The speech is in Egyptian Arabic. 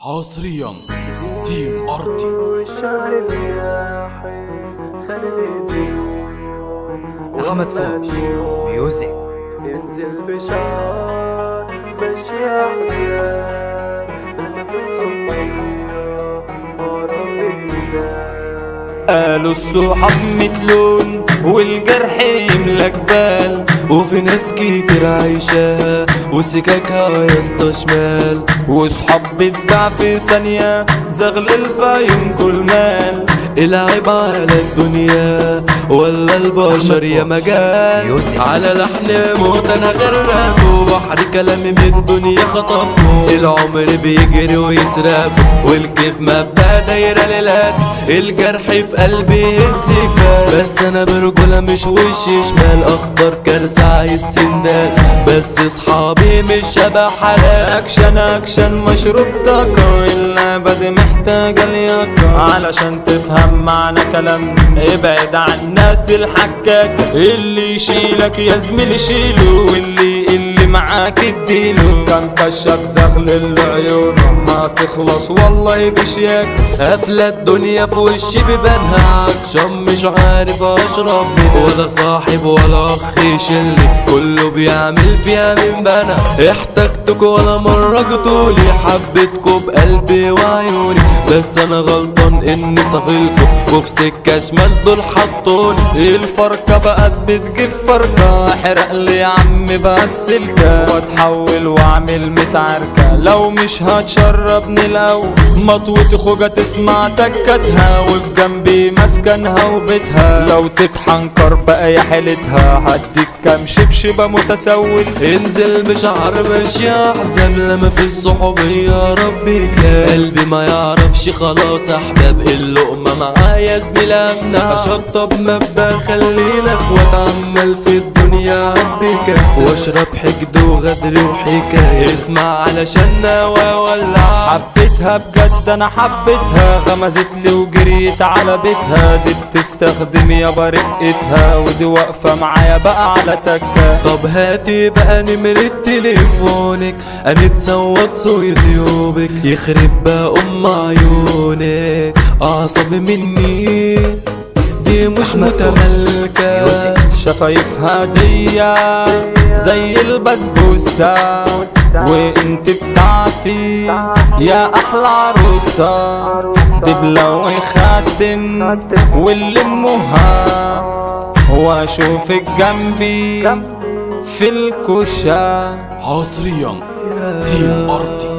حصريا تيم ارتي والشهر الرياحي خلي أحمد فوش ميوزك ينزل بشعر ماشي أحزان أنا في الصبية ورا بيدان قالوا الصحاب متلون والجرح يملى جبال وفي ناس كتير عايشاها وسكاكها يا اسطى شمال وصحاب بتباع في ثانية زغل الفايم كل مال العيب على الدنيا ولا البشر يا مجال ميوزك. على لحن موت انا غرقت وبحر كلامي من الدنيا خطفته العمر بيجري ويسرق والكيف مبدا دايره للهد الجرح في قلبي السكان بس انا برجولة مش وش شمال اخضر كارثة عايز سندال بس اصحابي مش شبه حلال اكشن اكشن مشروب طاقة والابد محتاجة لياقة علشان تفهم معنى كلام ابعد عن الناس الحكاكة اللي يشيلك يا زميلي شيله واللي اللي معاك اديله كان كشك زغل العيون هتخلص والله بشياك قافلة الدنيا في وشي ببانها عطشان مش عارف اشرب منها ولا صاحب ولا اخ يشيلني كله بيعمل فيها من بنا احتجتكوا ولا مرة جتولي حبيتكوا بقلبي وعيوني بس انا غلطان اني صافلكوا وفي سكة شمال دول حطوني الفرقة بقت بتجيب فرقة احرق لي يا عم بقى السلكة واتحول واعمل متعركة لو مش هتشربني الاول مطوتي خوجة تسمع تكتها وفي جنبي مسكنها وبيتها لو تتحنكر بقى يا حيلتها هديك كام شبشبة متسول انزل بشعر مش يحزن لما في الصحوبية يا ربي كان قلبي ما يعرفش خلاص احباب اللقمة معايا زميل امنع اشطب مبدا خلينا اخوات عمال في الدنيا عبي كاس واشرب حقد وغدر وحكاية اسمع علشان واولع حبيتها بجد انا حبيتها غمزت لي وجريت على بيتها دي بتستخدم يا برقتها ودي واقفة معايا بقى على تكة طب هاتي بقى نمرة تليفونك هنتصوت صوت يوبك يخرب بقى ام عيونك اعصب مني دي مش متملكة ميوزك. شفايفها دية زي البسبوسة وانت بتاعتي يا احلى عروسة دبلة وخاتم واللي امها واشوفك جنبي في الكوشة حصريا تيم ارتي